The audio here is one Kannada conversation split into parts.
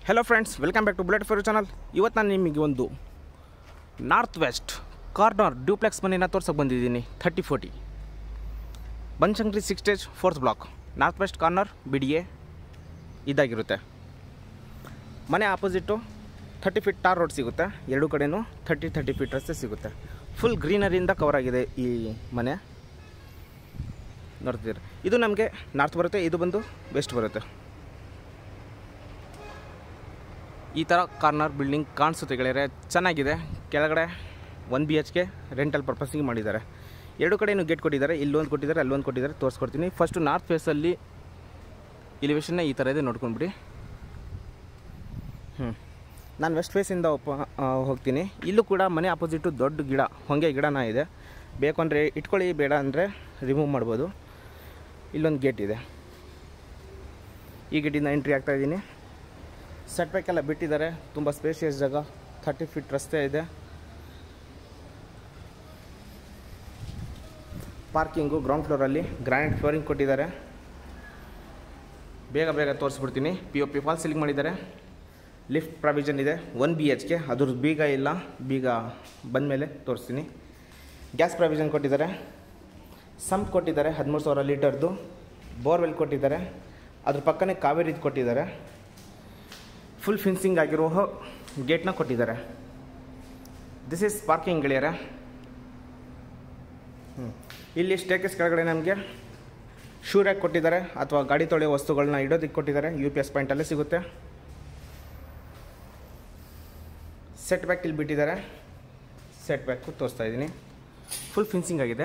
Hello friends welcome back to bullet fair channel ಇವತ್ತು ನಾನು ನಿಮಗೆ ಒಂದು ನಾರ್ತ್ ವೆಸ್ಟ್ ಕಾರ್ನರ್ ಡ್ಯೂಪ್ಲೆಕ್ಸ್ ಮನೆನ ತೋರ್ಸೋಕೆ ಬಂದಿದ್ದೀನಿ thirty forty Banashankari six stage fourth block north west corner B D A ಇದಾಗಿರುತ್ತೆ ಮನೆ opposite thirty feet tar road ಸಿಗುತ್ತೆ ಎರಡು ಕಡೆನೂ ಥರ್ಟಿ ಥರ್ಟಿ ಫೀಟ್ ರಸ್ತೆ ಸಿಗುತ್ತೆ ಫುಲ್ ಗ್ರೀನರಿಯಿಂದ ಕವರ್ ಆಗಿದೆ ಈ ಮನೆ ನೋಡ್ತಿದ್ದೀರಿ ಇದು ನಮಗೆ ನಾರ್ತ್ ಬರುತ್ತೆ ಇದು ಬಂದು ವೆಸ್ಟ್ ಬರುತ್ತೆ ಈ ಥರ ಕಾರ್ನರ್ ಬಿಲ್ಡಿಂಗ್ ಕಾಣಿಸುತ್ತೆ ಗೆಳೆಯರೆ ಚೆನ್ನಾಗಿದೆ ಕೆಳಗಡೆ one B H K rental ಪರ್ಪಸ್ಸಿಗೆ ಮಾಡಿದ್ದಾರೆ ಎರಡು ಕಡೆಯೂ ಗೇಟ್ ಕೊಟ್ಟಿದ್ದಾರೆ ಇಲ್ಲೊಂದು ಕೊಟ್ಟಿದ್ದಾರೆ ಅಲ್ಲೊಂದು ಕೊಟ್ಟಿದ್ದಾರೆ ತೋರಿಸ್ಕೊಡ್ತೀನಿ ಫಸ್ಟು ನಾರ್ತ್ ಫೇಸಲ್ಲಿ ಇಲಿವೇಶನ್ನ ಈ ಥರ ಇದೆ ನೋಡ್ಕೊಂಡ್ಬಿಡಿ ಹ್ಞೂ ನಾನು ವೆಸ್ಟ್ ಫೇಸಿಂದ ಒಪ್ಪ ಆ, ಹೋಗ್ತೀನಿ ಇಲ್ಲೂ ಕೂಡ ಮನೆ ಆಪೋಸಿಟು ದೊಡ್ಡ ಗಿಡ ಹೊಂಗೆ ಗಿಡನ ಇದೆ ಬೇಕು ಅಂದರೆ ಇಟ್ಕೊಳ್ಳಿ ಬೇಡ ಅಂದರೆ ರಿಮೂವ್ ಮಾಡ್ಬೋದು ಇಲ್ಲೊಂದು ಗೇಟ್ ಇದೆ ಈ ಗೇಟಿಂದ ಎಂಟ್ರಿ ಆಗ್ತಾ ಇದ್ದೀನಿ ಸೆಟ್ ಬ್ಯಾಕ್ ಎಲ್ಲ ಬಿಟ್ಟಿದ್ದಾರೆ ತುಂಬ ಸ್ಪೇಷಿಯಸ್ ಜಾಗ ಥರ್ಟಿ ಫೀಟ್ ರಸ್ತೆ ಇದೆ ಪಾರ್ಕಿಂಗು ಗ್ರೌಂಡ್ ಫ್ಲೋರಲ್ಲಿ ಗ್ರಾನೈಟ್ ಫ್ಲೋರಿಂಗ್ ಕೊಟ್ಟಿದ್ದಾರೆ ಬೇಗ ಬೇಗ ತೋರಿಸ್ಬಿಡ್ತೀನಿ P O P fall ceiling ಮಾಡಿದ್ದಾರೆ ಲಿಫ್ಟ್ ಪ್ರಾವಿಷನ್ ಇದೆ ಒನ್ ಬಿ ಎಚ್ ಕೆ ಅದ್ರದ್ದು ಬೀಗ ಇಲ್ಲ ಬೀಗ ಬಂದಮೇಲೆ ತೋರಿಸ್ತೀನಿ ಗ್ಯಾಸ್ ಪ್ರಾವಿಷನ್ ಕೊಟ್ಟಿದ್ದಾರೆ ಸಂಪ್ ಕೊಟ್ಟಿದ್ದಾರೆ ಹದಿಮೂರು ಸಾವಿರ ಲೀಟರ್ದು ಬೋರ್ವೆಲ್ ಕೊಟ್ಟಿದ್ದಾರೆ ಅದ್ರ ಪಕ್ಕನೇ ಕಾವೇರಿದು ಕೊಟ್ಟಿದ್ದಾರೆ ಫುಲ್ ಫಿನ್ಸಿಂಗ್ ಆಗಿರೋ ಗೇಟ್ನ ಕೊಟ್ಟಿದ್ದಾರೆ ದಿಸ್ ಈಸ್ ಪಾರ್ಕಿಂಗ್ ಗೆಳೆಯರೆ ಹ್ಮ್. ಇಲ್ಲಿ ಸ್ಟೇಕಸ್ ಕೆಳಗಡೆ ನಮಗೆ ಶೂ ರ್ಯಾಕ್ ಕೊಟ್ಟಿದ್ದಾರೆ ಅಥವಾ ಗಾಡಿ ತೊಳೆಯೋ ವಸ್ತುಗಳನ್ನ ಇಡೋದಕ್ಕೆ ಕೊಟ್ಟಿದ್ದಾರೆ ಯು ಪಿ ಎಸ್ ಪಾಯಿಂಟಲ್ಲೇ ಸಿಗುತ್ತೆ ಸೆಟ್ ಬ್ಯಾಕ್ ಇಲ್ಲಿ ಬಿಟ್ಟಿದ್ದಾರೆ ಸೆಟ್ ಬ್ಯಾಕು ತೋರಿಸ್ತಾ ಇದ್ದೀನಿ ಫುಲ್ ಫಿನ್ಸಿಂಗ್ ಆಗಿದೆ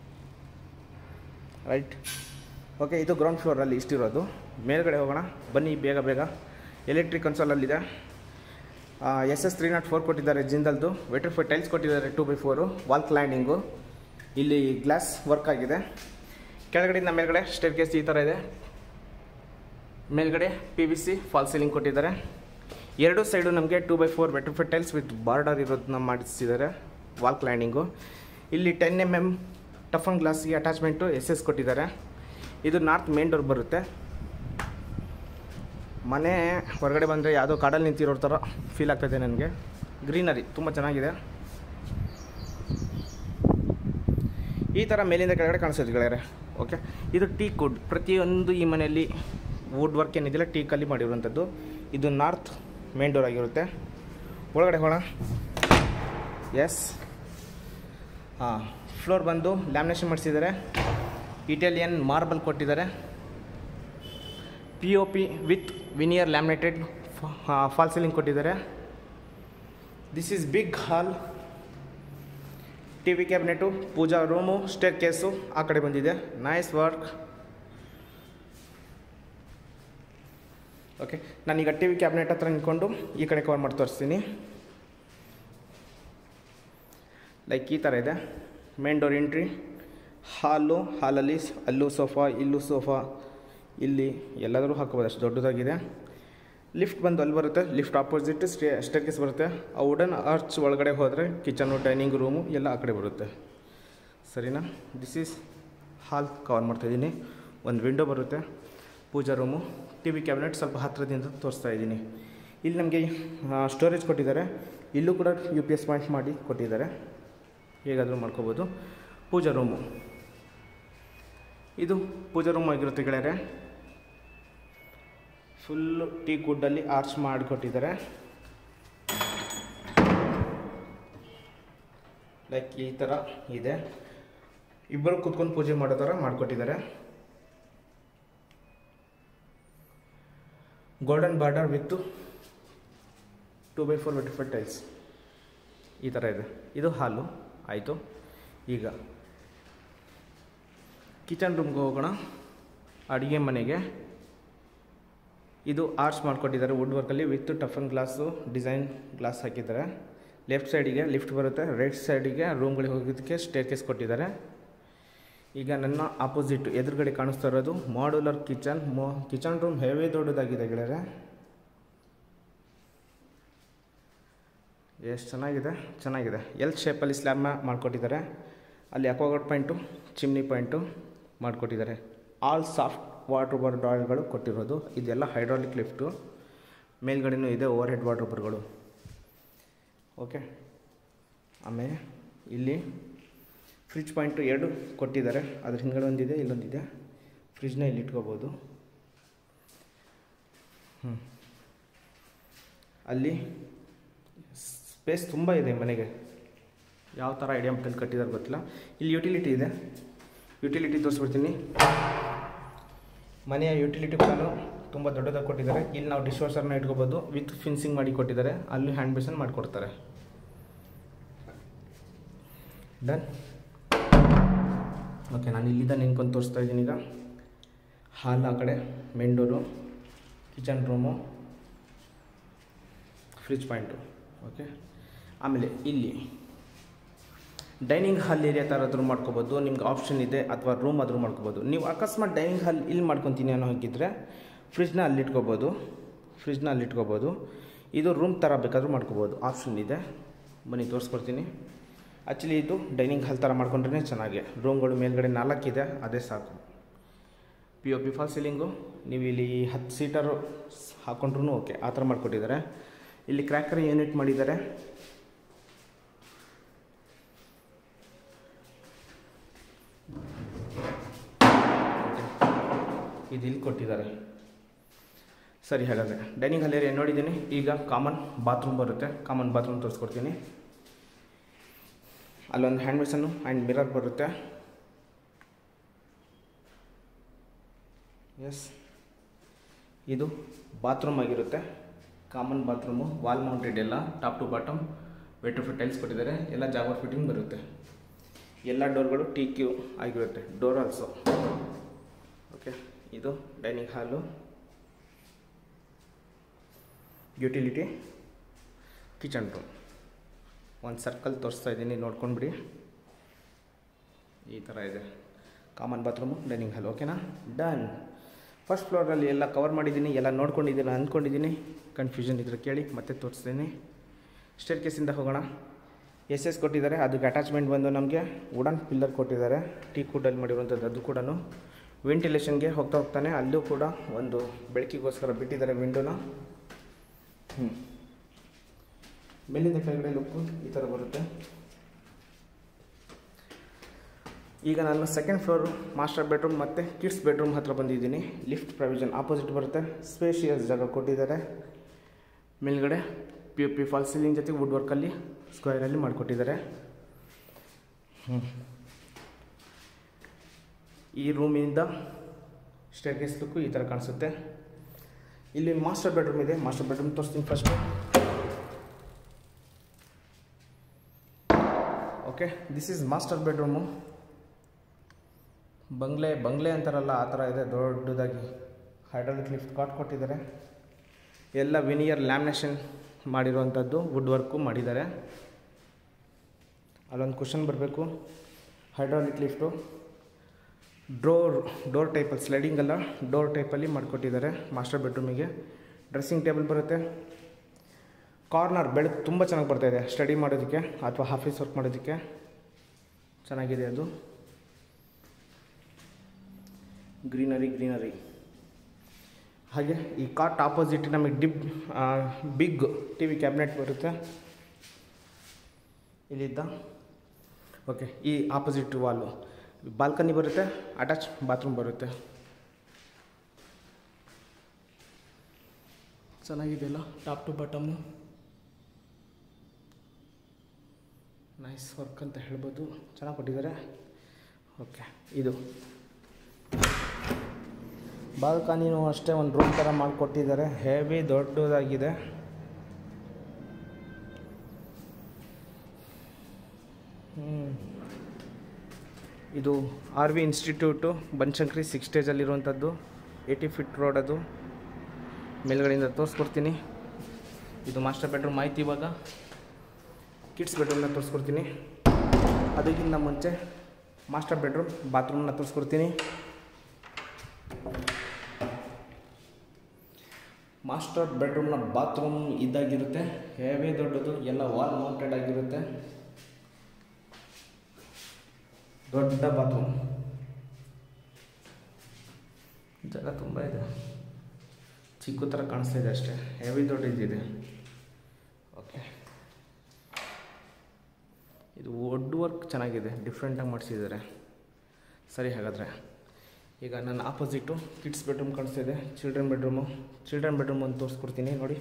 ರೈಟ್ ಓಕೆ ಇದು ಗ್ರೌಂಡ್ ಫ್ಲೋರಲ್ಲಿ ಇಷ್ಟಿರೋದು ಮೇಲ್ಗಡೆ ಹೋಗೋಣ ಬನ್ನಿ ಬೇಗ ಬೇಗ ಎಲೆಕ್ಟ್ರಿಕ್ ಕನ್ಸೋಲಲ್ಲಿದೆ S S three nought four ಕೊಟ್ಟಿದ್ದಾರೆ ಜಿಂದಲ್ದು ವೆಟ್ರಿಫೈ ಟೈಲ್ಸ್ ಕೊಟ್ಟಿದ್ದಾರೆ two by four wall cladding ಇಲ್ಲಿ ಗ್ಲಾಸ್ ವರ್ಕ್ ಆಗಿದೆ ಕೆಳಗಡೆಯಿಂದ ಮೇಲ್ಗಡೆ ಸ್ಟೇರ್ ಕೇಸ್ ಈ ಥರ ಇದೆ ಮೇಲ್ಗಡೆ P V C false ceiling ಕೊಟ್ಟಿದ್ದಾರೆ ಎರಡು ಸೈಡು ನಮಗೆ two by four vitrify tiles with border ಇರೋದನ್ನ ಮಾಡಿಸಿದ್ದಾರೆ ವಾಲ್ ಕ್ಲೈಂಡಿಂಗು ಇಲ್ಲಿ ಟೆನ್ ಎಮ್ ಎಮ್ ಟಫನ್ ಗ್ಲಾಸ್ಗೆ ಅಟ್ಯಾಚ್ಮೆಂಟು ಎಸ್ ಎಸ್ ಕೊಟ್ಟಿದ್ದಾರೆ ಇದು ನಾರ್ತ್ ಮೇನ್ ಡೋರ್ ಬರುತ್ತೆ ಮನೆ ಹೊರಗಡೆ ಬಂದರೆ ಯಾವುದೋ ಕಾಡಲ್ಲಿ ನಿಂತಿರೋ ಥರ ಫೀಲ್ ಆಗ್ತಾಯಿದೆ ನನಗೆ ಗ್ರೀನರಿ ತುಂಬ ಚೆನ್ನಾಗಿದೆ ಈ ಥರ ಮೇಲಿಂದ ಕೆಳಗಡೆ ಕಾಣಿಸ್ತದೆ ಗೆಳೆಯರೆ ಓಕೆ ಇದು ಟೀ ಕುಡ್ ಪ್ರತಿಯೊಂದು ಈ ಮನೆಯಲ್ಲಿ ವುಡ್ ವರ್ಕ್ ಏನಿದೆಯಲ್ಲ ಟೀಕಲ್ಲಿ ಮಾಡಿರುವಂಥದ್ದು ಇದು ನಾರ್ತ್ ಮೇನ್ ಡೋರ್ ಆಗಿರುತ್ತೆ ಒಳಗಡೆ ಹೋಗೋಣ ಎಸ್ ಹಾಂ ಫ್ಲೋರ್ ಬಂದು ಲ್ಯಾಮಿನೇಷನ್ ಮಾಡಿಸಿದ್ದಾರೆ ಇಟಾಲಿಯನ್ ಮಾರ್ಬಲ್ ಕೊಟ್ಟಿದ್ದಾರೆ P O P with veneer laminated fall ceiling ಕೊಟ್ಟಿದ್ದಾರೆ this is big hall T V cabinet puja room staircase ಆ ಕಡೆ ಬಂದಿದೆ ನೈಸ್ ವರ್ಕ್ ಓಕೆ ನಾನೀಗ ಟಿ ವಿ ಕ್ಯಾಬಿನೆಟ್ ಹತ್ರ ನಿಂತ್ಕೊಂಡು ಈ ಕಡೆ ಕವರ್ ಮಾಡಿ ತೋರಿಸ್ತೀನಿ ಲೈಕ್ ಈ ಥರ ಇದೆ ಮೇನ್ ಡೋರ್ ಎಂಟ್ರಿ ಹಾಲು ಹಾಲಲ್ಲಿ ಸ್- ಅಲ್ಲೂ ಸೋಫಾ ಇಲ್ಲೂ ಸೋಫಾ ಇಲ್ಲಿ ಎಲ್ಲಾದರೂ ಹಾಕೋಬೋದು ಅಷ್ಟು ದೊಡ್ಡದಾಗಿದೆ ಲಿಫ್ಟ್ ಬಂದು ಅಲ್ಲಿ ಬರುತ್ತೆ ಲಿಫ್ಟ್ ಆಪೋಸಿಟ್ ಸ್ಟೇ ಸ್ಟೇರ್ಕೇಸ್ ಬರುತ್ತೆ ಆ ವುಡನ್ ಆರ್ಚ್ ಒಳಗಡೆ ಹೋದರೆ ಕಿಚನು ಡೈನಿಂಗ್ ರೂಮು ಎಲ್ಲ ಆ ಕಡೆ ಬರುತ್ತೆ ಸರಿನಾ ದಿಸ್ ಈಸ್ ಹಾಲ್ ಕವರ್ ಮಾಡ್ತಾಯಿದ್ದೀನಿ ಒಂದು ವಿಂಡೋ ಬರುತ್ತೆ puja room T V cabinet ಸ್ವಲ್ಪ ಹತ್ತಿರದಿಂದ ತೋರಿಸ್ತಾ ಇದ್ದೀನಿ ಇಲ್ಲಿ ನಮಗೆ ಸ್ಟೋರೇಜ್ ಕೊಟ್ಟಿದ್ದಾರೆ ಇಲ್ಲೂ ಕೂಡ ಯು ಪಿ ಎಸ್ ಪಾಯಿಂಟ್ ಮಾಡಿ ಕೊಟ್ಟಿದ್ದಾರೆ ಹೇಗಾದರೂ ಮಾಡ್ಕೋಬೋದು ಪೂಜಾ ರೂಮು ಇದು ಪೂಜಾ ರೂಮ್ ಆಗಿರುತ್ತೆ ಗೆಳೆಯರೆ ಫುಲ್ಲು ಟೀ ಗುಡ್ಡಲ್ಲಿ ಆರ್ಚ್ ಮಾಡಿಕೊಟ್ಟಿದ್ದಾರೆ ಲೈಕ್ ಈ ಥರ ಇದೆ ಇಬ್ಬರು ಕುತ್ಕೊಂಡು ಪೂಜೆ ಮಾಡೋ ಥರ ಮಾಡಿಕೊಟ್ಟಿದ್ದಾರೆ golden border with two by four vitrify tiles ಈ ಥರ ಇದೆ ಇದು ಹಾಲು ಆಯಿತು ಈಗ ಕಿಚನ್ ರೂಮ್ಗೆ ಹೋಗೋಣ ಅಡುಗೆ ಮನೆಗೆ ಇದು ಆರ್ಚ್ ಮಾಡ್ಕೊಟ್ಟಿದ್ದಾರೆ ವುಡ್ ವರ್ಕಲ್ಲಿ ವಿತ್ ಟಫನ್ ಗ್ಲಾಸು ಡಿಸೈನ್ ಗ್ಲಾಸ್ ಹಾಕಿದ್ದಾರೆ ಲೆಫ್ಟ್ ಸೈಡಿಗೆ ಲಿಫ್ಟ್ ಬರುತ್ತೆ ರೈಟ್ ಸೈಡಿಗೆ ರೂಮ್ಗಳಿಗೆ ಹೋಗೋದಕ್ಕೆ ಸ್ಟೇರ್ ಕೇಸ್ ಕೊಟ್ಟಿದ್ದಾರೆ ಈಗ ನನ್ನ ಆಪೋಸಿಟ್ ಎದುರುಗಡೆ ಕಾಣಿಸ್ತಾ ಇರೋದು ಮಾಡ್ಯುಲರ್ ಕಿಚನ್ ಮೋ ಕಿಚನ್ ರೂಮ್ ಹೆವಿ ದೊಡ್ಡದಾಗಿದೆ ಗೆಳೆಯರೆ ಎಷ್ಟು ಚೆನ್ನಾಗಿದೆ ಚೆನ್ನಾಗಿದೆ ಎಲ್ ಶೇಪಲ್ಲಿ ಸ್ಲ್ಯಾಬ್ ಮಾಡಿಕೊಟ್ಟಿದ್ದಾರೆ ಅಲ್ಲಿ ಅಕ್ವಾಗಾರ್ಡ್ ಪಾಯಿಂಟು ಚಿಮ್ನಿ ಪಾಯಿಂಟು ಮಾಡಿಕೊಟ್ಟಿದ್ದಾರೆ ಆಲ್ ಸಾಫ್ಟ್ ವಾಟರ್ ಬರ್ ಡಾಯ್ಗಳು ಕೊಟ್ಟಿರೋದು ಇದೆಲ್ಲ ಹೈಡ್ರಾಲಿಕ್ ಲಿಫ್ಟು ಮೇಲ್ಗಡೆನೂ ಇದೆ ಓವರ್ ಹೆಡ್ ವಾರ್ಡ್ರೋಬ್ಗಳು ಓಕೆ ಆಮೇಲೆ ಇಲ್ಲಿ ಫ್ರಿಜ್ ಪಾಯಿಂಟು ಎರಡು ಕೊಟ್ಟಿದ್ದಾರೆ ಅದ್ರ ಹಿಂದ್ಗಡೆ ಒಂದಿದೆ ಇಲ್ಲೊಂದಿದೆ ಫ್ರಿಜ್ನ ಇಲ್ಲಿ ಇಟ್ಕೋಬೋದು ಹ್ಞೂ ಅಲ್ಲಿ ಸ್ಪೇಸ್ ತುಂಬ ಇದೆ ಮನೆಗೆ ಯಾವ ಥರ ಐಡಿಯಾ ಮಟ್ಟಲ್ಲಿ ಕಟ್ಟಿದ್ದಾರೆ ಗೊತ್ತಿಲ್ಲ ಇಲ್ಲಿ ಯುಟಿಲಿಟಿ ಇದೆ ಯುಟಿಲಿಟಿ ತೋರಿಸ್ಬಿಡ್ತೀನಿ ಮನೆಯ ಯುಟಿಲಿಟಿ ಕೂಡ ತುಂಬ ದೊಡ್ಡದಾಗಿ ಕೊಟ್ಟಿದ್ದಾರೆ ಇಲ್ಲಿ ನಾವು ಡಿಶ್ ವಾಷರ್ನ ಇಟ್ಕೋಬೋದು ವಿತ್ ಫಿನ್ಸಿಂಗ್ ಮಾಡಿ ಕೊಟ್ಟಿದ್ದಾರೆ ಅಲ್ಲಿ ಹ್ಯಾಂಡ್ ಬೇಸನ್ ಮಾಡಿಕೊಡ್ತಾರೆ ಡನ್ ಓಕೆ ನಾನು ಇಲ್ಲಿಂದ ನಿಂತ್ಕೊಂಡು ತೋರಿಸ್ತಾ ಇದ್ದೀನಿ ಈಗ ಹಾಲ್ ಆ ಕಡೆ main door kitchen room fridge point okay ಆಮೇಲೆ ಇಲ್ಲಿ ಡೈನಿಂಗ್ ಹಾಲ್ ಏರಿಯಾ ಥರದ್ರು ಮಾಡ್ಕೋಬೋದು ನಿಮ್ಗೆ ಆಪ್ಷನ್ ಇದೆ ಅಥವಾ ರೂಮ್ ಆದರೂ ಮಾಡ್ಕೋಬೋದು ನೀವು ಅಕಸ್ಮಾತ್ ಡೈನಿಂಗ್ ಹಾಲ್ ಇಲ್ಲಿ ಮಾಡ್ಕೊತೀನಿ ಅನ್ನೋ ಹಾಗಿದ್ರೆ ಫ್ರಿಜ್ನ ಅಲ್ಲಿ ಇಟ್ಕೋಬೋದು ಫ್ರಿಜ್ನ ಅಲ್ಲಿ ಇಟ್ಕೋಬೋದು ಇದು ರೂಮ್ ಥರ ಬೇಕಾದರೂ ಮಾಡ್ಕೋಬೋದು ಆಪ್ಷನ್ ಇದೆ ಬನ್ನಿ ತೋರಿಸ್ಕೊಡ್ತೀನಿ ಆ್ಯಕ್ಚುಲಿ ಇದು ಡೈನಿಂಗ್ ಹಾಲ್ ಥರ ಮಾಡ್ಕೊಂಡ್ರೆ ಚೆನ್ನಾಗಿ ರೂಮ್ಗಳು ಮೇಲ್ಗಡೆ ನಾಲ್ಕಿದೆ ಅದೇ ಸಾಕು P O P false ceiling ನೀವು ಇಲ್ಲಿ ಹತ್ತು ಸೀಟರು ಹಾಕ್ಕೊಂಡ್ರೂ ಓಕೆ ಆ ಥರ ಮಾಡಿಕೊಟ್ಟಿದ್ದಾರೆ ಇಲ್ಲಿ ಕ್ರ್ಯಾಕರ್ ಯೂನಿಟ್ ಮಾಡಿದ್ದಾರೆ ಇದು ಇಲ್ಲಿ ಕೊಟ್ಟಿದ್ದಾರೆ ಸರಿ ಹಾಗಾದರೆ ಡೈನಿಂಗ್ ಹಾಲ್ ಏರಿಯಾ ನೋಡಿದ್ದೀನಿ ಈಗ ಕಾಮನ್ ಬಾತ್ರೂಮ್ ಬರುತ್ತೆ ಕಾಮನ್ ಬಾತ್ರೂಮ್ ತೋರಿಸ್ಕೊಡ್ತೀನಿ ಅಲ್ಲೊಂದು ಹ್ಯಾಂಡ್ ಮಿಷನ್ನು ಆ್ಯಂಡ್ ಮಿರರ್ ಬರುತ್ತೆ ಎಸ್ ಇದು ಬಾತ್ರೂಮ್ ಆಗಿರುತ್ತೆ ಕಾಮನ್ ಬಾತ್ರೂಮು ವಾಲ್ ಮೌಂಟೆಡ್ ಎಲ್ಲ top to bottom vitrified tiles ಕೊಟ್ಟಿದ್ದಾರೆ ಎಲ್ಲ ಜಾಗರ್ ಫಿಟ್ಟಿಂಗ್ ಬರುತ್ತೆ ಎಲ್ಲ ಡೋರ್ಗಳು ಟಿ ಕ್ಯೂ ಆಗಿರುತ್ತೆ ಡೋರ್ ಆಲ್ಸೋ ಓಕೆ ಇದು dining hall utility kitchen room ಒಂದು ಸರ್ಕಲ್ ತೋರಿಸ್ತಾ ಇದ್ದೀನಿ ನೋಡ್ಕೊಂಡ್ಬಿಡಿ ಈ ಥರ ಇದೆ ಕಾಮನ್ ಬಾತ್ರೂಮು ಡೈನಿಂಗ್ ಹಾಲ್ ಓಕೆನಾ ಡನ್ ಫಸ್ಟ್ ಫ್ಲೋರಲ್ಲಿ ಎಲ್ಲ ಕವರ್ ಮಾಡಿದ್ದೀನಿ ಎಲ್ಲ ನೋಡ್ಕೊಂಡಿದ್ದೀನಿ ಅಂದ್ಕೊಂಡಿದ್ದೀನಿ ಕನ್ಫ್ಯೂಷನ್ ಇದ್ರೆ ಕೇಳಿ ಮತ್ತೆ ತೋರಿಸ್ತೀನಿ ಸ್ಟೇರ್ ಕೇಸಿಂದ ಹೋಗೋಣ ಎಸ್ ಎಸ್ ಕೊಟ್ಟಿದ್ದಾರೆ ಅದಕ್ಕೆ ಅಟ್ಯಾಚ್ಮೆಂಟ್ ಬಂದು ನಮಗೆ ವುಡನ್ ಪಿಲ್ಲರ್ ಕೊಟ್ಟಿದ್ದಾರೆ ಟೀ ಕುಡ್ಡಲ್ಲಿ ಮಾಡಿರುವಂಥದ್ದು ಅದು ಕೂಡ ವೆಂಟಿಲೇಷನ್ಗೆ ಹೋಗ್ತಾ ಹೋಗ್ತಾನೆ ಅಲ್ಲೂ ಕೂಡ ಒಂದು ಬೆಳಕಿಗೋಸ್ಕರ ಬಿಟ್ಟಿದ್ದಾರೆ ವಿಂಡೋನ ಹ್ಞೂ ಮೇಲಿಂದ ಕೆಳಗಡೆ ಲುಕ್ಕು ಈ ಥರ ಬರುತ್ತೆ ಈಗ ನಾನು ಸೆಕೆಂಡ್ ಫ್ಲೋರು ಮಾಸ್ಟರ್ ಬೆಡ್ರೂಮ್ ಮತ್ತು ಕಿಡ್ಸ್ ಬೆಡ್ರೂಮ್ ಹತ್ರ ಬಂದಿದ್ದೀನಿ ಲಿಫ್ಟ್ ಪ್ರೊವಿಷನ್ ಆಪೋಸಿಟ್ ಬರುತ್ತೆ ಸ್ಪೇಷಿಯಸ್ ಜಾಗ ಕೊಟ್ಟಿದ್ದಾರೆ ಮೇಲ್ಗಡೆ ಪಿ ಪಿ ಫಾಲ್ ಸೀಲಿಂಗ್ ಜೊತೆಗೆ ವುಡ್ ವರ್ಕಲ್ಲಿ ಸ್ಕ್ವೇರಲ್ಲಿ ಮಾಡಿಕೊಟ್ಟಿದ್ದಾರೆ ಹ್ಞೂ ಈ ರೂಮಿಂದ ಸ್ಟೇರ್ಕೇಸ್ ಲುಕ್ಕು ಈ ಥರ ಕಾಣಿಸುತ್ತೆ ಇಲ್ಲಿ ಮಾಸ್ಟರ್ ಬೆಡ್ರೂಮ್ ಇದೆ ಮಾಸ್ಟರ್ ಬೆಡ್ರೂಮ್ ತೋರಿಸ್ತೀನಿ first okay this is master bedroom ಬಂಗ್ಲೆ ಬಂಗ್ಲೆ ಅಂತಾರಲ್ಲ ಆ ಥರ ಇದೆ ದೊಡ್ಡದಾಗಿ ಹೈಡ್ರಾಲಿಕ್ ಲಿಫ್ಟ್ ಕಾಟ್ ಕೊಟ್ಟಿದ್ದಾರೆ ಎಲ್ಲ ವಿನಿಯರ್ ಲ್ಯಾಮಿನೇಷನ್ ಮಾಡಿರುವಂಥದ್ದು ವುಡ್ ವರ್ಕು ಮಾಡಿದ್ದಾರೆ ಅಲ್ಲೊಂದು ಕುಷನ್ ಬರಬೇಕು ಹೈಡ್ರಾಲಿಕ್ ಲಿಫ್ಟು ಡೋರ್ ಡೋರ್ ಟೈಪಲ್ಲಿ ಸ್ಲೈಡಿಂಗ್ ಅಲ್ಲ ಡೋರ್ ಟೈಪಲ್ಲಿ ಮಾಡಿಕೊಟ್ಟಿದ್ದಾರೆ ಮಾಸ್ಟರ್ ಬೆಡ್ರೂಮಿಗೆ ಡ್ರೆಸ್ಸಿಂಗ್ ಟೇಬಲ್ ಬರುತ್ತೆ ಕಾರ್ನರ್ ಬೆಳಕು ತುಂಬ ಚೆನ್ನಾಗಿ ಬರ್ತಾಯಿದೆ ಸ್ಟಡಿ ಮಾಡೋದಕ್ಕೆ ಅಥವಾ ಆಫೀಸ್ ವರ್ಕ್ ಮಾಡೋದಕ್ಕೆ ಚೆನ್ನಾಗಿದೆ ಅದು ಗ್ರೀನರಿ ಗ್ರೀನರಿ ಹಾಗೆ ಈ ಕಾಟ್ ಆಪೋಸಿಟ್ ನಮಗೆ ಡಿಬ್ ಬಿಗ್ ಟಿ ವಿ ಕ್ಯಾಬಿನೆಟ್ ಬರುತ್ತೆ ಇಲ್ಲಿದ್ದ ಓಕೆ ಈ ಆಪೋಸಿಟ್ ವಾಲು ಬಾಲ್ಕನಿ ಬರುತ್ತೆ ಅಟ್ಯಾಚ್ ಬಾತ್ರೂಮ್ ಬರುತ್ತೆ ಚೆನ್ನಾಗಿದೆಯಲ್ಲ top to bottom nice work ಅಂತ ಹೇಳ್ಬೋದು ಚೆನ್ನಾಗಿ ಕೊಟ್ಟಿದ್ದಾರೆ ಓಕೆ ಇದು ಬಾಲ್ಕನಿನೂ ಅಷ್ಟೇ ಒಂದು ರೂಮ್ ಥರ ಮಾಡಿಕೊಟ್ಟಿದ್ದಾರೆ ಹೆವಿ ದೊಡ್ಡದಾಗಿದೆ ಇದು R V institute Banashankari six ಸ್ಟೇಜಲ್ಲಿರುವಂಥದ್ದು ಏಯ್ಟಿ ಫಿಟ್ ರೋಡ್ ಅದು ಮೇಲ್ಗಡೆಯಿಂದ ತೋರಿಸ್ಕೊಡ್ತೀನಿ ಇದು ಮಾಸ್ಟರ್ ಬೆಡ್ರೂಮ್ ಆಯ್ತು ಇವಾಗ ಕಿಡ್ಸ್ ಬೆಡ್ರೂಮ್ನ ತೋರಿಸ್ಕೊಡ್ತೀನಿ ಅದಕ್ಕಿಂತ ಮುಂಚೆ ಮಾಸ್ಟರ್ ಬೆಡ್ರೂಮ್ ಬಾತ್ರೂಮ್ನ ತೋರಿಸ್ಕೊಡ್ತೀನಿ ಮಾಸ್ಟರ್ ಬೆಡ್ರೂಮ್ನ ಬಾತ್ರೂಮ್ ಇದ್ದಾಗಿರುತ್ತೆ ಹೆವಿ ದೊಡ್ಡದು ಎಲ್ಲ ವಾಲ್ ಮೌಂಟೆಡ್ ಆಗಿರುತ್ತೆ ದೊಡ್ಡ ಬಾತ್ರೂಮ್ ಜಾಗ ತುಂಬ ಇದೆ ಚಿಕ್ಕ ಥರ ಕಾಣಿಸ್ತಾ ಇದೆ ಅಷ್ಟೇ ಹೆವಿ ದೊಡ್ಡದಿದೆ ಓಕೆ ಇದು ವುಡ್ ವರ್ಕ್ ಚೆನ್ನಾಗಿದೆ ಡಿಫ್ರೆಂಟಾಗಿ ಮಾಡಿಸಿದ್ದಾರೆ ಸರಿ ಹಾಗಾದರೆ ಈಗ ನನ್ನ ಆಪೋಸಿಟು ಕಿಡ್ಸ್ ಬೆಡ್ರೂಮ್ ಕಾಣಿಸ್ತಿದೆ ಚಿಲ್ಡ್ರನ್ ಬೆಡ್ರೂಮು ಚಿಲ್ಡ್ರನ್ ಬೆಡ್ರೂಮ್ ಅಂತ ತೋರಿಸ್ಕೊಡ್ತೀನಿ ನೋಡಿ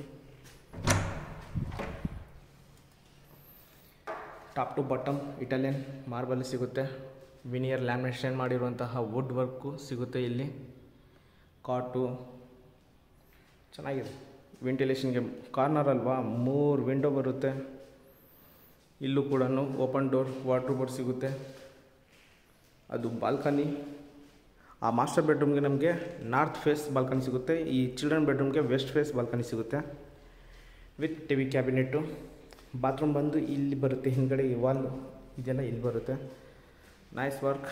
top to bottom Italian marble ಸಿಗುತ್ತೆ ವಿನಿಯರ್ ಲ್ಯಾಮಿನೇಷನ್ ಮಾಡಿರುವಂತಹ ವುಡ್ ವರ್ಕು ಸಿಗುತ್ತೆ ಇಲ್ಲಿ ಕಾಟು ಚೆನ್ನಾಗಿದೆ ವೆಂಟಿಲೇಷನ್ಗೆ ಕಾರ್ನರ್ ಅಲ್ವಾ ಮೂರು ವಿಂಡೋ ಬರುತ್ತೆ ಇಲ್ಲೂ ಕೂಡ ಓಪನ್ ಡೋರ್ ವಾಟ್ರ್ ಬೋರ್ಡ್ ಸಿಗುತ್ತೆ ಅದು ಬಾಲ್ಕನಿ ಆ ಮಾಸ್ಟರ್ ಬೆಡ್ರೂಮ್ಗೆ ನಮಗೆ ನಾರ್ತ್ ಫೇಸ್ ಬಾಲ್ಕನಿ ಸಿಗುತ್ತೆ ಈ ಚಿಲ್ಡ್ರನ್ ಬೆಡ್ರೂಮ್ಗೆ ವೆಸ್ಟ್ ಫೇಸ್ ಬಾಲ್ಕನಿ ಸಿಗುತ್ತೆ with T V cabinet bathroom ಬಂದು ಇಲ್ಲಿ ಬರುತ್ತೆ ಹಿಂದ್ಗಡೆ ಈ ವಾಲ್ ಇದೆಲ್ಲ ಇಲ್ಲಿ ಬರುತ್ತೆ ನೈಸ್ ವರ್ಕ್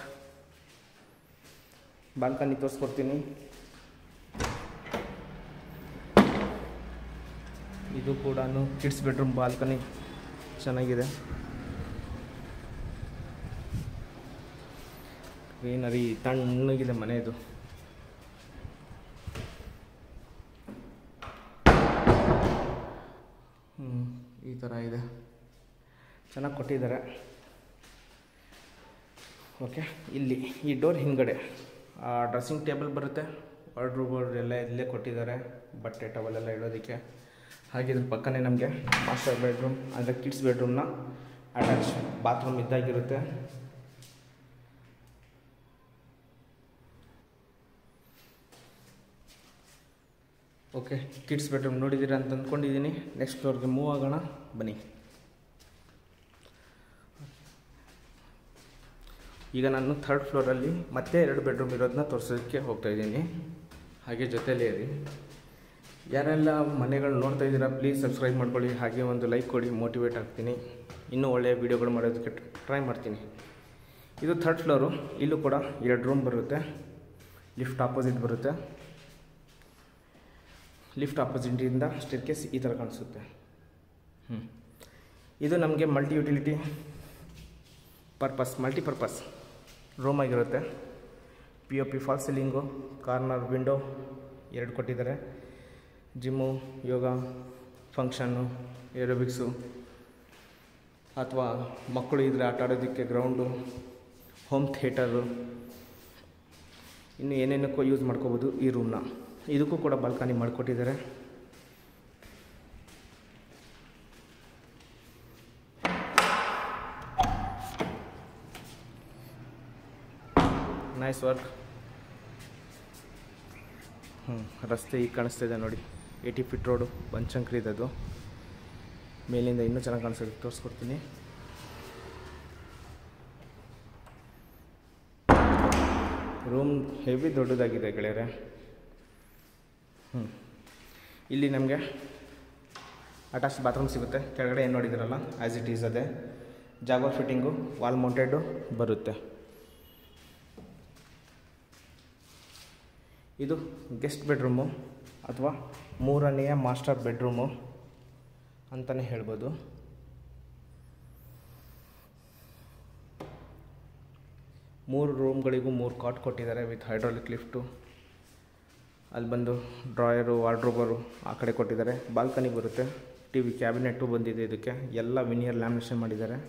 ಬಾಲ್ಕನಿ ತೋರಿಸ್ಕೊಡ್ತೀನಿ ಇದು ಕೂಡ ಕಿಡ್ಸ್ ಬೆಡ್ರೂಮ್ ಬಾಲ್ಕನಿ ಚೆನ್ನಾಗಿದೆ ಗ್ರೀನರಿ ತಣ್ಣಗಿದೆ ಮನೆ ಇದು ಹ್ಞೂ ಈ ಥರ ಇದೆ ಚೆನ್ನಾಗಿ ಕೊಟ್ಟಿದ್ದಾರೆ ಓಕೆ ಇಲ್ಲಿ ಈ ಡೋರ್ ಹಿಂದ್ಗಡೆ ಡ್ರೆಸ್ಸಿಂಗ್ ಟೇಬಲ್ ಬರುತ್ತೆ ವಾರ್ಡ್ರೋಬ್ ಎಲ್ಲ ಇಲ್ಲೇ ಕೊಟ್ಟಿದ್ದಾರೆ ಬಟ್ಟೆ ಟವಲೆಲ್ಲ ಇಡೋದಕ್ಕೆ ಹಾಗೆ ಇದ್ರ ಪಕ್ಕನೇ ನಮಗೆ ಮಾಸ್ಟರ್ ಬೆಡ್ರೂಮ್ ಅಂದರೆ ಕಿಡ್ಸ್ ಬೆಡ್ರೂಮ್ನ ಅಟ್ಯಾಚ್ ಬಾತ್ರೂಮ್ ಇದ್ದಾಗಿರುತ್ತೆ ಓಕೆ ಕಿಡ್ಸ್ ಬೆಡ್ರೂಮ್ ನೋಡಿದ್ದೀರಾ ಅಂತ ಅಂದ್ಕೊಂಡಿದ್ದೀನಿ ನೆಕ್ಸ್ಟ್ ಫ್ಲೋರ್ಗೆ ಮೂವ್ ಆಗೋಣ ಬನ್ನಿ ಈಗ ನಾನು ಥರ್ಡ್ ಫ್ಲೋರಲ್ಲಿ ಮತ್ತೆ ಎರಡು ಬೆಡ್ರೂಮ್ ಇರೋದನ್ನ ತೋರಿಸೋದಕ್ಕೆ ಹೋಗ್ತಾ ಇದ್ದೀನಿ ಹಾಗೆ ಜೊತೆಲೇ ಇರಿ ಯಾರೆಲ್ಲ ಮನೆಗಳು ನೋಡ್ತಾ ಇದ್ದೀರಾ ಪ್ಲೀಸ್ ಸಬ್ಸ್ಕ್ರೈಬ್ ಮಾಡ್ಕೊಳ್ಳಿ ಹಾಗೆ ಒಂದು ಲೈಕ್ ಕೊಡಿ ಮೋಟಿವೇಟ್ ಆಗ್ತೀನಿ ಇನ್ನೂ ಒಳ್ಳೆಯ ವೀಡಿಯೋಗಳು ಮಾಡೋದಕ್ಕೆ ಟ್ರೈ ಮಾಡ್ತೀನಿ ಇದು ಥರ್ಡ್ ಫ್ಲೋರು ಇಲ್ಲೂ ಕೂಡ ಎರಡು ರೂಮ್ ಬರುತ್ತೆ ಲಿಫ್ಟ್ ಆಪೋಸಿಟ್ ಬರುತ್ತೆ ಲಿಫ್ಟ್ ಆಪೋಸಿಟಿಂದ ಸ್ಟೇರ್ಕೇಸ್ ಈ ಥರ ಕಾಣಿಸುತ್ತೆ ಹ್ಞೂ ಇದು ನಮಗೆ multi utility purpose multipurpose room ಆಗಿರುತ್ತೆ P O P false ceiling corner window ಎರಡು ಕೊಟ್ಟಿದ್ದಾರೆ ಜಿಮ್ಮು ಯೋಗ ಫಂಕ್ಷನ್ನು ಏರೋಬಿಕ್ಸು ಅಥವಾ ಮಕ್ಕಳು ಇದ್ದರೆ ಆಟ ಆಡೋದಕ್ಕೆ ಗ್ರೌಂಡು ಹೋಮ್ ಥಿಯೇಟರು ಇನ್ನು ಏನೇನಕ್ಕೂ ಯೂಸ್ ಮಾಡ್ಕೋಬೋದು ಈ ರೂಮ್ನ ಇದಕ್ಕೂ ಕೂಡ ಬಾಲ್ಕನಿ ಮಾಡಿಕೊಟ್ಟಿದ್ದಾರೆ ನೈಸ್ ವರ್ಕ್ ಹ್ಞೂ ರಸ್ತೆ ಈಗ ಕಾಣಿಸ್ತಿದೆ ನೋಡಿ ಏಯ್ಟಿ ಫೀಟ್ ರೋಡು ಬನಶಂಕರಿ ಅದು ಮೇಲಿಂದ ಇನ್ನೂ ಚೆನ್ನಾಗಿ ಕಾಣಿಸುತ್ತೆ ತೋರಿಸ್ಕೊಡ್ತೀನಿ ರೂಮ್ ಹೆವಿ ದೊಡ್ಡದಾಗಿದೆ ಗೆಳೆಯರೆ ಹ್ಞೂ ಇಲ್ಲಿ ನಮಗೆ ಅಟ್ಯಾಚ್ ಬಾತ್ರೂಮ್ ಸಿಗುತ್ತೆ ಕೆಳಗಡೆ ಏನು ನೋಡಿದಿರಲ್ಲ ಆ್ಯಸ್ ಇಟ್ ಈಸ್ ಅದೇ ಜಾಗೋ ಫಿಟ್ಟಿಂಗು ವಾಲ್ ಮೌಂಟೆಡು ಬರುತ್ತೆ ಇದು ಗೆಸ್ಟ್ ಬೆಡ್ರೂಮು ಅಥವಾ ಮೂರನೆಯ ಮಾಸ್ಟರ್ ಬೆಡ್ರೂಮು ಅಂತಲೇ ಹೇಳ್ಬೋದು ಮೂರು ರೂಮ್ಗಳಿಗೂ ಮೂರು ಕಾಟ್ ಕೊಟ್ಟಿದ್ದಾರೆ ವಿತ್ ಹೈಡ್ರಾಲಿಕ್ ಲಿಫ್ಟು ಅಲ್ಲಿ ಬಂದು ಡ್ರಾಯರು ವಾರ್ಡ್ರೋಬರು ಆ ಕಡೆ ಕೊಟ್ಟಿದ್ದಾರೆ ಬಾಲ್ಕನಿ ಬರುತ್ತೆ ಟಿ ವಿ ಕ್ಯಾಬಿನೆಟ್ಟು ಬಂದಿದೆ ಇದಕ್ಕೆ ಎಲ್ಲ ವಿನಿಯರ್ ಲ್ಯಾಮಿನೇಷನ್ ಮಾಡಿದ್ದಾರೆ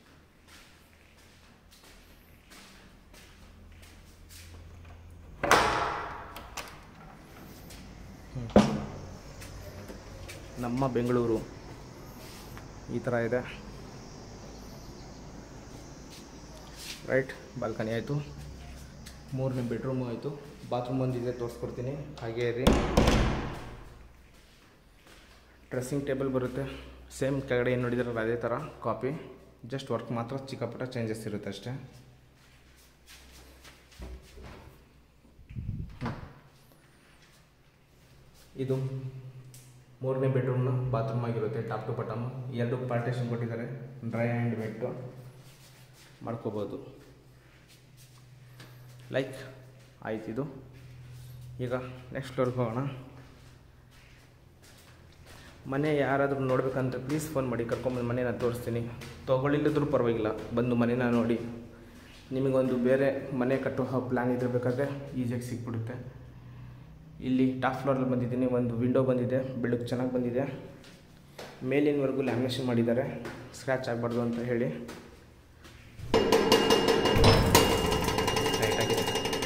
ನಮ್ಮ ಬೆಂಗಳೂರು ಈ ಥರ ಇದೆ ರೈಟ್ ಬಾಲ್ಕನಿ ಆಯಿತು ಮೂರನೇ ಬೆಡ್ರೂಮು ಆಯಿತು ಬಾತ್ರೂಮ್ ಒಂದಿದೆ ತೋರಿಸ್ಕೊಡ್ತೀನಿ ಹಾಗೇ ಇರಿ ಡ್ರೆಸ್ಸಿಂಗ್ ಟೇಬಲ್ ಬರುತ್ತೆ ಸೇಮ್ ಕೆಳಗಡೆ ಏನು ನೋಡಿದಾರಲ್ಲ ಅದೇ ಥರ ಕಾಪಿ ಜಸ್ಟ್ ವರ್ಕ್ ಮಾತ್ರ ಚಿಕ್ಕ ಪುಟ್ಟ ಚೇಂಜಸ್ ಇರುತ್ತೆ ಅಷ್ಟೇ ಹ್ಮ್. ಇದು ಮೂರನೇ ಬೆಡ್ರೂಮ್ನ ಬಾತ್ರೂಮ್ ಆಗಿರುತ್ತೆ ಟಾಪ್ ಟು ಬಟಮ್ ಎರಡು ಪಾರ್ಟೇಷನ್ ಕೊಟ್ಟಿದ್ದಾರೆ ಡ್ರೈ ಆ್ಯಂಡ್ ವೆಟ್ಟು ಮಾಡ್ಕೋಬೋದು ಲೈಕ್ ಆಯ್ತು ಇದು ಈಗ ನೆಕ್ಸ್ಟ್ ಫ್ಲೋರ್ಗೆ ಹೋಗೋಣ ಮನೆ ಯಾರಾದರೂ ನೋಡ್ಬೇಕಂದ್ರೆ ಪ್ಲೀಸ್ ಫೋನ್ ಮಾಡಿ ಕರ್ಕೊಂಬಂದು ಮನೆ ನಾನು ತೋರಿಸ್ತೀನಿ ತೊಗೊಳ್ಳಿಲ್ಲದ್ರೂ ಪರವಾಗಿಲ್ಲ ಬಂದು ಮನೆನ ನೋಡಿ ನಿಮಗೊಂದು ಬೇರೆ ಮನೆ ಕಟ್ಟುವ ಪ್ಲ್ಯಾನ್ ಇದ್ದಿರಬೇಕಾದ್ರೆ ಈಸಿಯಾಗಿ ಸಿಕ್ಬಿಡುತ್ತೆ ಇಲ್ಲಿ ಟಾಪ್ ಫ್ಲೋರಲ್ಲಿ ಬಂದಿದ್ದೀನಿ ಒಂದು ವಿಂಡೋ ಬಂದಿದೆ ಬೆಳಕು ಚೆನ್ನಾಗಿ ಬಂದಿದೆ ಮೇಲಿನವರೆಗೂ ಲ್ಯಾಮಿನೇಷನ್ ಮಾಡಿದ್ದಾರೆ ಸ್ಕ್ರ್ಯಾಚ್ ಆಗಬಾರ್ದು ಅಂತ ಹೇಳಿ ಟೈಟಾಗಿದೆ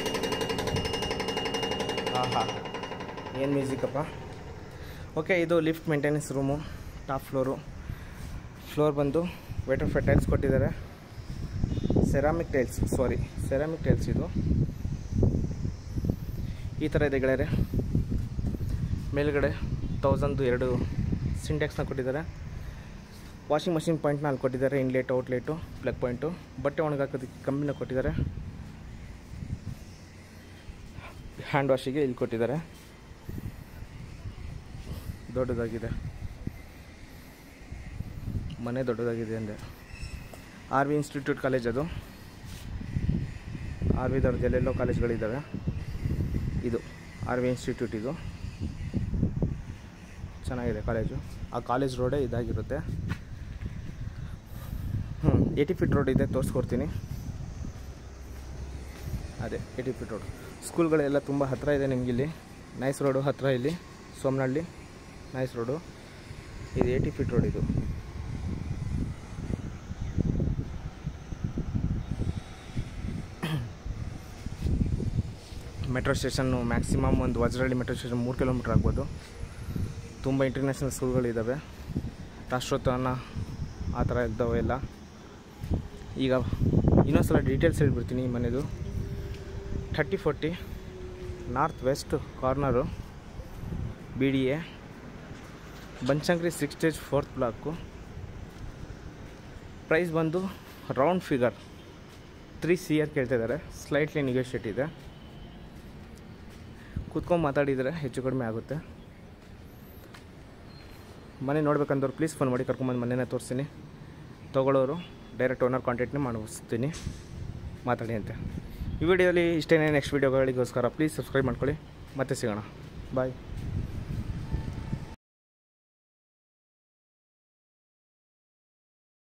ಹಾಂ ಹಾಂ ಏನು ಮ್ಯೂಸಿಕಪ್ಪ ಓಕೆ ಇದು lift maintenance room top floor floor ಬಂದು ವೆಟರ್ ಫೈ ಟೈಲ್ಸ್ ಕೊಟ್ಟಿದ್ದಾರೆ ceramic tiles sorry ceramic tiles ಇದು ಈ ಥರ ಇದೆ ಗೆಳೆಯರೆ ಮೇಲ್ಗಡೆ ತೌಸಂದು ಎರಡು ಸಿಂಟ್ಯಾಕ್ಸ್ನ ಕೊಟ್ಟಿದ್ದಾರೆ ವಾಷಿಂಗ್ ಮಷಿನ್ ಪಾಯಿಂಟ್ನ ಅಲ್ಲಿ ಕೊಟ್ಟಿದ್ದಾರೆ ಇನ್ಲೇಟ್ ಔಟ್ಲೇಟು ಪ್ಲಗ್ ಪಾಯಿಂಟು ಬಟ್ಟೆ ಒಣಗಾಕೋದಕ್ಕೆ ಕಂಬಿನ ಕೊಟ್ಟಿದ್ದಾರೆ ಹ್ಯಾಂಡ್ ವಾಶಿಗೆ ಇಲ್ಲಿ ಕೊಟ್ಟಿದ್ದಾರೆ ದೊಡ್ಡದಾಗಿದೆ ಮನೆ ದೊಡ್ಡದಾಗಿದೆ ಅಂದೆ ಆರ್ ವಿ ಇನ್ಸ್ಟಿಟ್ಯೂಟ್ ಕಾಲೇಜ್ ಅದು ಆರ್ ವಿದವ್ರದ್ದು ಎಲ್ಲೆಲ್ಲೋ ಕಾಲೇಜ್ಗಳಿದ್ದಾವೆ ಇದು ಆರ್ ವಿ ಇನ್ಸ್ಟಿಟ್ಯೂಟ್ ಇದು ಚೆನ್ನಾಗಿದೆ ಕಾಲೇಜು ಆ ಕಾಲೇಜ್ ರೋಡೇ ಇದಾಗಿರುತ್ತೆ ಹ್ಞೂ ಏಯ್ಟಿ ಫೀಟ್ ರೋಡ್ ಇದೆ ತೋರಿಸ್ಕೊಡ್ತೀನಿ ಅದೇ ಏಯ್ಟಿ ಫೀಟ್ ರೋಡ್ ಸ್ಕೂಲ್ಗಳೆಲ್ಲ ತುಂಬ ಹತ್ತಿರ ಇದೆ ನಿಮಗಿಲ್ಲಿ ನೈಸ್ ರೋಡು ಹತ್ತಿರ ಇಲ್ಲಿ ಸೋಮನಹಳ್ಳಿ ನೈಸ್ ರೋಡು ಇದು ಏಯ್ಟಿ ಫೀಟ್ ರೋಡ್ ಇದು ಮೆಟ್ರೋ ಸ್ಟೇಷನ್ನು ಮ್ಯಾಕ್ಸಿಮಮ್ ಒಂದು ವಜ್ರಹಳ್ಳಿ ಮೆಟ್ರೋ ಸ್ಟೇಷನ್ ಮೂರು ಕಿಲೋಮೀಟ್ರ್ ಆಗ್ಬೋದು ತುಂಬ ಇಂಟರ್ನ್ಯಾಷನಲ್ ಸ್ಕೂಲ್ಗಳಿದ್ದಾವೆ ರಾಷ್ಟ್ರೋತ್ಥಾನ ಆ ಥರ ಇದ್ದಾವೆ ಎಲ್ಲ ಈಗ ಇನ್ನೊಂದು ಸಲ ಡೀಟೇಲ್ಸ್ ಹೇಳ್ಬಿಡ್ತೀನಿ ಈ ಮನೆದು thirty forty north west corner B D A Banashankari six stage fourth block price ಬಂದು round figure three C R ಕೇಳ್ತಿದ್ದಾರೆ ಸ್ಲೈಟ್ಲಿ ನೆಗೋಷಿಯೇಟ್ ಇದೆ ಕೂತ್ಕೊಂಡು ಮಾತಾಡಿದರೆ ಹೆಚ್ಚು ಕಡಿಮೆ ಆಗುತ್ತೆ ಮನೆ ನೋಡ್ಬೇಕಂದವ್ರು ಪ್ಲೀಸ್ ಫೋನ್ ಮಾಡಿ ಕರ್ಕೊಂಬಂದು ಮನೆನೇ ತೋರಿಸ್ತೀನಿ ತೊಗೊಳ್ಳೋರು ಡೈರೆಕ್ಟ್ ಓನರ್ ಕಾಂಟ್ಯಾಕ್ಟ್ನೇ ಮಾಡಿಸ್ತೀನಿ ಮಾತಾಡಿ ಅಂತೆ ಈ ವಿಡಿಯೋಲಿ ಇಷ್ಟೇನೇ ನೆಕ್ಸ್ಟ್ ವೀಡಿಯೋಗಳಿಗೋಸ್ಕರ ಪ್ಲೀಸ್ ಸಬ್ಸ್ಕ್ರೈಬ್ ಮಾಡ್ಕೊಳ್ಳಿ ಮತ್ತೆ ಸಿಗೋಣ ಬಾಯ್